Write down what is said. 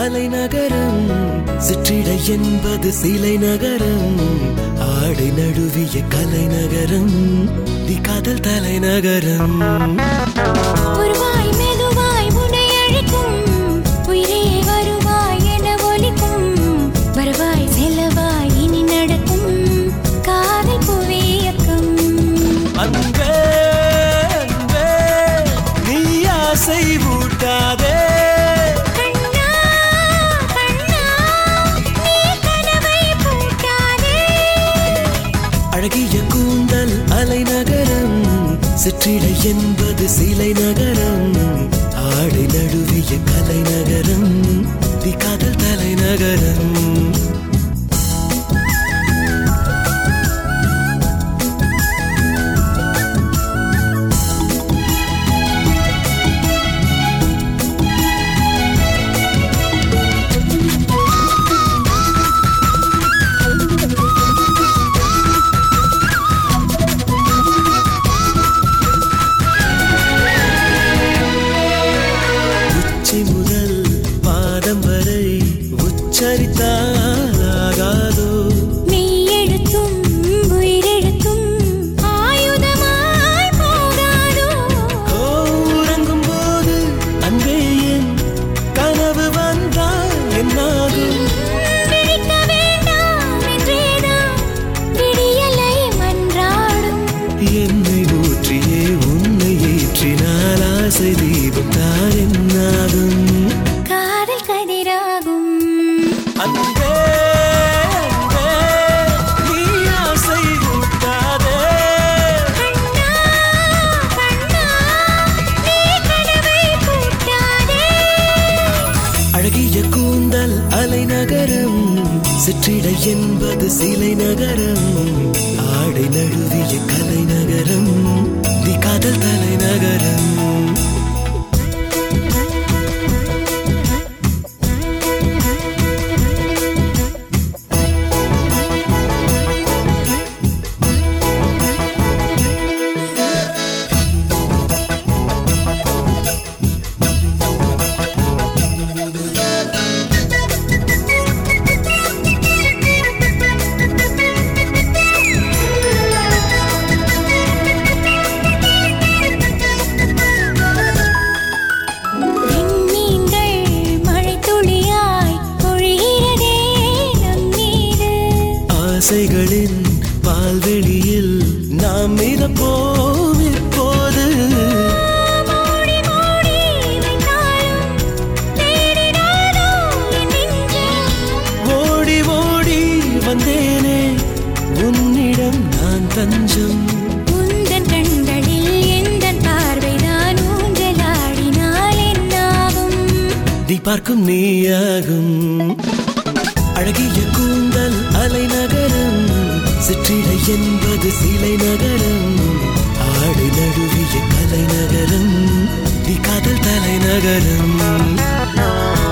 அலைநகரம் சிற்றிடை என்பது சிலை நகரம் ஆடை நடுவிய கலைநகரம் தி காதல் தலைநகரம் ஒருவாய் மெதுவாய் உன்னை அழைக்கும் உயிரே வருவாய் என ஒலிக்கும் வருவாய் செல்லவாய் இனி நடக்கும் காதல் புவியக்கம் அன்பே அன்பே நீ ஆசை ஊட்டாதே கண்ணா கண்ணா நீ கனவை பூட்டாதே அழகிய கூந்தல் அலைநகரம் சிற்றிடை என்பது சிலை நகரம் ஆடை நடுவிய கலைநகரம் தி காதல் தலைநகரம் உச்சி முதல் பாதம் வரை உச்சரித்தாலாகாதோ மெய்யெழுத்தும் உயிரெழுத்தும் ஆயுதமாய் போகாதோ ஓ, உறங்கும் போது அன்பே என் கனவு வந்தால் என்னாகும் விழிக்க வேண்டாம் என்றேதான் விடியலை மன்றாடும் என்னை ஊற்றியே உன்னை ஏற்றினால் ஆசை தீபம் தான் என்னாகும் காதல் கதிராகும் அன்பே அன்பே, நீ ஆசை ஊட்டாதே கண்ணா கண்ணா நீ கனவை பூட்டாதே அழகிய கூந்தல் அலைநகரம் சிற்றிடை என்பது சிலை நகரம் ஆடை நழுவிய கலைநகரம் தி காதல் தலைநகரம் விண்மீன்கள் மழைத்துளியாய் பொழிகிறதே நம் மீது ஆசைகளின் பால்வெளியில் நாம் மிதப்போம் இப்போது மூடி மூடி வைத்தாலும் தேடினாலோ என் நெஞ்சம் ஓடி ஓடி வந்தேனே உன்னிடம் நான் தஞ்சம் உந்தன் கண்களில் எந்தன் பார்வைதான் ஊஞ்சலாடினால் என்னாகும் நீ பார்க்கும் நீயாகும் அழகிய கூந்தல் அலைநகரம் சிற்றிடை என்பது சிலை நகரம் ஆடை நடுவிய கலைநகரம் தி காதல் தலைநகரம்